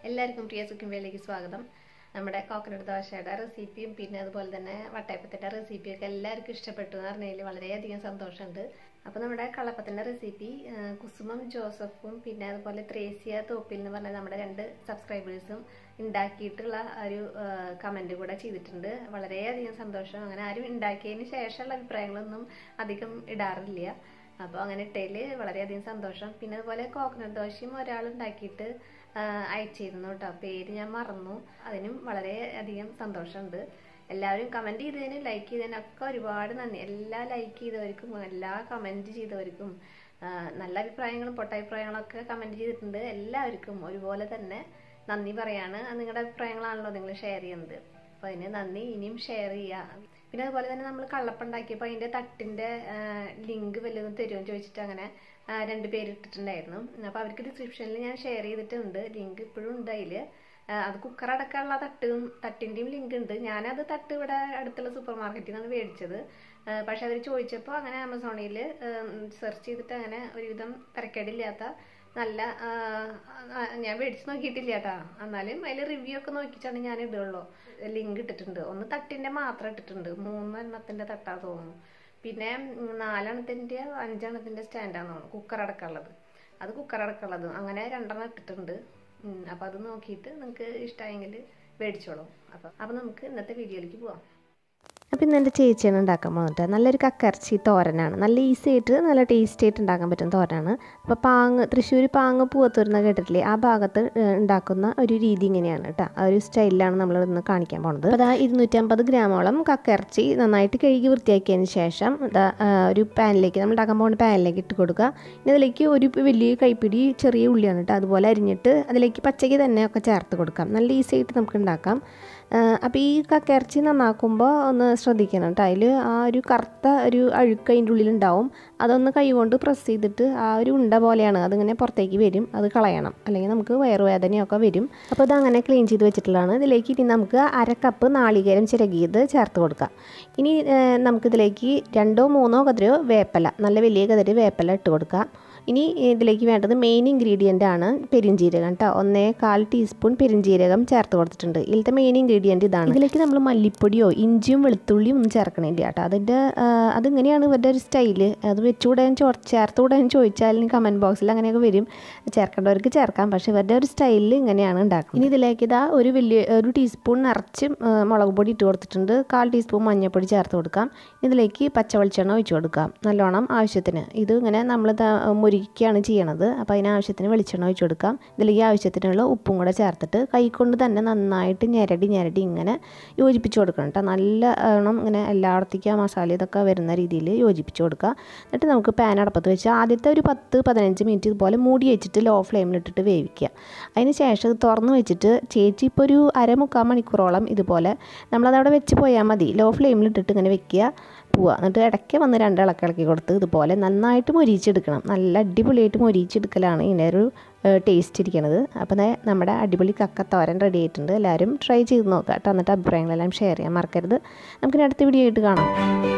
എല്ലാവർക്കും പ്രിയ സുഖം വേലയ്ക്ക് സ്വാഗതം നമ്മുടെ കോക്കനട്ട് ദോശയുടെ റെസിപ്പിയും പിന്നെ അതുപോലെ തന്നെ വട്ടയപ്പത്തിൻ്റെ റെസിപ്പിയും ഒക്കെ എല്ലാവർക്കും ഇഷ്ടപ്പെട്ടു എന്ന് പറഞ്ഞതിൽ വളരെയധികം സന്തോഷമുണ്ട് അപ്പോൾ നമ്മുടെ കള്ളപ്പത്തിൻ്റെ റെസിപ്പി കുസുമം ജോസഫും പിന്നെ അതുപോലെ ത്രേസ്യ തോപ്പിൽ എന്ന് പറഞ്ഞ നമ്മുടെ രണ്ട് സബ്സ്ക്രൈബേഴ്സും ഉണ്ടാക്കിയിട്ടുള്ള ഒരു കമൻറ്റ് കൂടെ ചെയ്തിട്ടുണ്ട് വളരെയധികം സന്തോഷം അങ്ങനെ ആരും ഉണ്ടാക്കിയതിന് ശേഷമുള്ള അഭിപ്രായങ്ങളൊന്നും അധികം ഇടാറില്ല അപ്പോൾ അങ്ങനെ ഇട്ടതിൽ വളരെയധികം സന്തോഷം പിന്നെ അതുപോലെ കോക്കനട്ട് ദോശയും ഒരാൾ ഉണ്ടാക്കിയിട്ട് അയച്ചിരുന്നു കേട്ടോ പേര് ഞാൻ മറന്നു അതിനും വളരെയധികം സന്തോഷമുണ്ട് എല്ലാവരും കമൻറ്റ് ചെയ്തതിനും ലൈക്ക് ചെയ്തതിനൊക്കെ ഒരുപാട് നന്ദി എല്ലാ ലൈക്ക് ചെയ്തവർക്കും എല്ലാ കമൻറ്റ് ചെയ്തവർക്കും നല്ല അഭിപ്രായങ്ങളും പൊട്ടഭിപ്രായങ്ങളൊക്കെ കമൻറ്റ് ചെയ്തിട്ടുണ്ട് എല്ലാവർക്കും ഒരുപോലെ തന്നെ നന്ദി പറയാണ് നിങ്ങളുടെ അഭിപ്രായങ്ങളാണല്ലോ നിങ്ങൾ ഷെയർ ചെയ്യുന്നത് അപ്പോൾ അതിന് നന്ദി ഇനിയും ഷെയർ ചെയ്യുക പിന്നെ അതുപോലെ തന്നെ നമ്മൾ കള്ളപ്പം ഉണ്ടാക്കിയപ്പോൾ അതിൻ്റെ തട്ടിൻ്റെ ലിങ്ക് വല്ലതും തരുമോ ചോദിച്ചിട്ട് അങ്ങനെ രണ്ട് പേര് ഇട്ടിട്ടുണ്ടായിരുന്നു അപ്പോൾ അവർക്ക് ഡിസ്ക്രിപ്ഷനിൽ ഞാൻ ഷെയർ ചെയ്തിട്ടുണ്ട് ലിങ്ക് ഇപ്പോഴും ഉണ്ട് അതിൽ അത് കുക്കർ അടക്കമുള്ള തട്ടും തട്ടിൻ്റെയും ലിങ്ക് ഉണ്ട് ഞാനത് തട്ട് ഇവിടെ അടുത്തുള്ള സൂപ്പർ മാർക്കറ്റിൽ നിന്നാണ് മേടിച്ചത് പക്ഷെ അവർ ചോദിച്ചപ്പോൾ അങ്ങനെ ആമസോണിൽ സെർച്ച് ചെയ്തിട്ട് അങ്ങനെ ഒരുവിധം തിരക്കേടില്ലാത്ത നല്ല ഞാൻ മേടിച്ച് നോക്കിയിട്ടില്ല കേട്ടോ എന്നാലും അതിൽ റിവ്യൂ ഒക്കെ നോക്കിച്ചാണ് ഞാൻ ഇടുള്ളൂ ലിങ്ക് ഇട്ടിട്ടുണ്ട് ഒന്ന് തട്ടിൻ്റെ മാത്രം ഇട്ടിട്ടുണ്ട് മൂന്നെണ്ണത്തിൻ്റെ തട്ടാ തോന്നുന്നു പിന്നെ നാലെണ്ണത്തിൻ്റെ അഞ്ചെണ്ണത്തിൻ്റെ സ്റ്റാൻഡാന്ന് തോന്നുന്നു കുക്കർ അടക്കമുള്ളത് അത് കുക്കർ അടക്കമുള്ളത് അങ്ങനെ രണ്ടെണ്ണം ഇട്ടിട്ടുണ്ട് അപ്പോൾ അത് നോക്കിയിട്ട് നിങ്ങൾക്ക് ഇഷ്ടമായെങ്കിൽ മേടിച്ചോളൂ അപ്പോൾ അപ്പോൾ നമുക്ക് ഇന്നത്തെ വീഡിയോയിലേക്ക് പോവാം അപ്പോൾ ഇന്ന് എൻ്റെ ചേച്ചിയാണ് ഉണ്ടാക്കാൻ പോകുന്നത് നല്ലൊരു കക്കറച്ചി തോരനാണ് നല്ല ഈസി ആയിട്ട് നല്ല ടേസ്റ്റി ആയിട്ട് ഉണ്ടാക്കാൻ പറ്റുന്ന തോരനാണ് അപ്പോൾ പാങ്ങ് തൃശ്ശൂർ പാങ്ങ് പൂവത്തൂർന്ന കേട്ടിട്ടില്ലേ ആ ഭാഗത്ത് ഉണ്ടാക്കുന്ന ഒരു രീതി ഇങ്ങനെയാണ് കേട്ടോ ആ ഒരു സ്റ്റൈലിലാണ് നമ്മൾ ഇന്ന് കാണിക്കാൻ പോകുന്നത് അപ്പോൾ അതാ ഇരുന്നൂറ്റമ്പത് ഗ്രാമോളം കക്കറച്ചി നന്നായിട്ട് കഴുകി വൃത്തിയാക്കിയതിന് ശേഷം ഇതാ ഒരു പാനിലേക്ക് നമ്മൾ ഉണ്ടാക്കാൻ പോകുന്ന പാനിലേക്ക് ഇട്ട് കൊടുക്കുക ഇനി അതിലേക്ക് ഒരു വലിയ കൈപ്പിടി ചെറിയ ഉള്ളിയാണ് കേട്ടോ അതുപോലെ അരിഞ്ഞിട്ട് അതിലേക്ക് പച്ചയ്ക്ക് തന്നെ ഒക്കെ ചേർത്ത് കൊടുക്കാം നല്ല ഈസി ആയിട്ട് നമുക്ക് ഉണ്ടാക്കാം അപ്പോൾ ഈ കക്കയിറച്ചി നന്നാക്കുമ്പോൾ ഒന്ന് ശ്രദ്ധിക്കണം കേട്ടോ അതിൽ ആ ഒരു കറുത്ത ഒരു അഴുക്ക് അതിൻ്റെ ഉള്ളിലുണ്ടാവും അതൊന്ന് കൈകൊണ്ട് പ്രസ് ചെയ്തിട്ട് ആ ഒരു ഉണ്ട പോലെയാണ് അതിങ്ങനെ പുറത്തേക്ക് വരും അത് കളയണം അല്ലെങ്കിൽ നമുക്ക് വയറുവേദനയൊക്കെ വരും അപ്പോൾ ഇതങ്ങനെ ക്ലീൻ ചെയ്ത് വെച്ചിട്ടുള്ളതാണ് ഇതിലേക്ക് ഇനി നമുക്ക് അര കപ്പ് നാളികേരം ചിരകിയത് ചേർത്ത് കൊടുക്കാം ഇനി നമുക്കിതിലേക്ക് രണ്ടോ മൂന്നോ കതിരോ വേപ്പല നല്ല വലിയ കതിര് വേപ്പല ഇട്ട് കൊടുക്കാം ഇനി ഇതിലേക്ക് വേണ്ടത് മെയിൻ ഇൻഗ്രീഡിയൻ്റ് ആണ് പെരിഞ്ജീരകം കേട്ടോ ഒന്നേ കാൽ ടീസ്പൂൺ പെരിഞ്ജീരകം ചേർത്ത് കൊടുത്തിട്ടുണ്ട് ഇതിലത്തെ മെയിൻ ഇൻഗ്രീഡിയൻ്റ് ഇതാണ് ഇതിലേക്ക് നമ്മൾ മല്ലിപ്പൊടിയോ ഇഞ്ചിയും വെളുത്തുള്ളിയും ഒന്നും ചേർക്കണില്ല കേട്ടോ അതിൻ്റെ അതിങ്ങനെയാണ് ഇവരുടെ ഒരു സ്റ്റൈല് അത് വെച്ചുകൂടെ ചേർത്തുകൂടെ ചോദിച്ചാൽ കമൻറ്റ് ബോക്സിൽ അങ്ങനെയൊക്കെ വരും ചേർക്കേണ്ടവർക്ക് ചേർക്കാം പക്ഷേ ഇവരുടെ ഒരു സ്റ്റൈലിൽ ഇങ്ങനെയാണ് ഉണ്ടാക്കുന്നത് ഇനി ഇതിലേക്ക് ഇതാ ഒരു വലിയ ഒരു ടീസ്പൂൺ നിറച്ച് മുളക് പൊടി ഇട്ട് കൊടുത്തിട്ടുണ്ട് കാൽ ടീസ്പൂൺ മഞ്ഞൾപ്പൊടി ചേർത്ത് കൊടുക്കാം ഇതിലേക്ക് പച്ച വെളിച്ചെണ്ണ ഒഴിച്ചു കൊടുക്കാം നല്ലോണം ആവശ്യത്തിന് ഇത് ഇങ്ങനെ നമ്മൾ മുരിക്കുകയാണ് ചെയ്യണത് അപ്പോൾ അതിനാവശ്യത്തിന് വെളിച്ചെണ്ണ ഒഴിച്ചു കൊടുക്കാം ഇതിലേക്ക് ആവശ്യത്തിനുള്ള ഉപ്പും കൂടെ ചേർത്തിട്ട് കൈകൊണ്ട് തന്നെ നന്നായിട്ട് ഞെരടി ഞെരടി ഇങ്ങനെ യോജിപ്പിച്ച് കൊടുക്കണം കേട്ടോ നല്ല എണ്ണം ഇങ്ങനെ എല്ലായിടത്തേക്കും ആ മസാല ഇതൊക്കെ വരുന്ന രീതിയിൽ യോജിപ്പിച്ച് കൊടുക്കുക എന്നിട്ട് നമുക്ക് പാൻ അടപ്പത്ത് വെച്ച് ആദ്യത്തെ ഒരു പത്ത് പതിനഞ്ച് മിനിറ്റ് ഇതുപോലെ മൂടി വെച്ചിട്ട് ലോ ഫ്ലെയിമിലിട്ടിട്ട് വേവിക്കുക അതിന് ശേഷം തുറന്ന് വെച്ചിട്ട് ചേച്ചി ഇപ്പോൾ ഒരു അരമുക്കാൽ മണിക്കൂറോളം ഇതുപോലെ നമ്മളതവിടെ വെച്ച് പോയാൽ മതി ലോ ഫ്ലെയിമിലിട്ടിട്ട് ഇങ്ങനെ വെക്കുക പോവുക എന്നിട്ട് ഇടയ്ക്ക് വന്ന് രണ്ട് ഇളക്കി ഇളക്കി കൊടുത്ത് ഇതുപോലെ നന്നായിട്ട് മൊരിച്ചെടുക്കണം നല്ല അടിപൊളിയായിട്ട് മൊരിച്ചെടുക്കലാണ് ഇതിൻ്റെ ഒരു ടേസ്റ്റ് ഇരിക്കുന്നത് അപ്പോൾ നമ്മുടെ അടിപൊളി കക്കത്തോരൻ റെഡി ആയിട്ടുണ്ട് എല്ലാവരും ട്രൈ ചെയ്ത് നോക്കുക കേട്ടോ എന്നിട്ട് അഭിപ്രായങ്ങളെല്ലാം ഷെയർ ചെയ്യാൻ മറക്കരുത് നമുക്കിനി അടുത്ത വീഡിയോ ആയിട്ട് കാണാം